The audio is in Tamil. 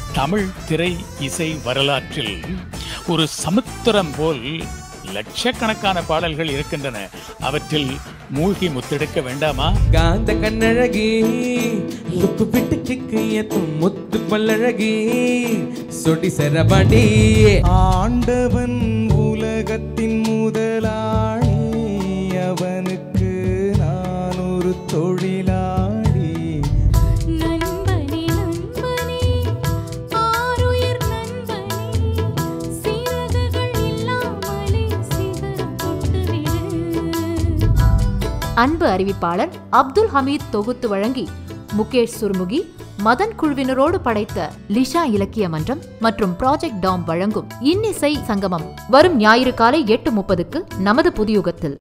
தமிழ் திரை இசை வரலாற்றில் ஒரு சமுத்திரம் போல் லட்சக்கணக்கான பாடல்கள் இருக்கின்றன அவற்றில் மூழ்கி முத்தெடுக்க வேண்டாமா காந்த கண்ணழகி லுக்கு விட்டு கிக்கு எத்தும் முத்து பல்லழகி சொடி சரபடி ஆண்டவன் உலகத்தின் முதலாளி அவனுக்கு நான் ஒரு தொழிலாளி நண்பனே நண்பனே ஆருயிர் நண்பனே சிறகுகள் இல்லாமலே சிகரம் தொட்டுவிடு அன்பு அறிவிப்பாளர் அப்துல் ஹமீத் தொகுத்து வழங்கி முகேஷ் சுர்முகி மதன் குழுவினரோடு படைத்த லிஷா இலக்கிய மன்றம் மற்றும் ப்ராஜெக்ட் டாம் வழங்கும் இன்னிசை சங்கமம் வரும் ஞாயிறு காலை எட்டு முப்பதுக்கு நமது புதியுகத்தில்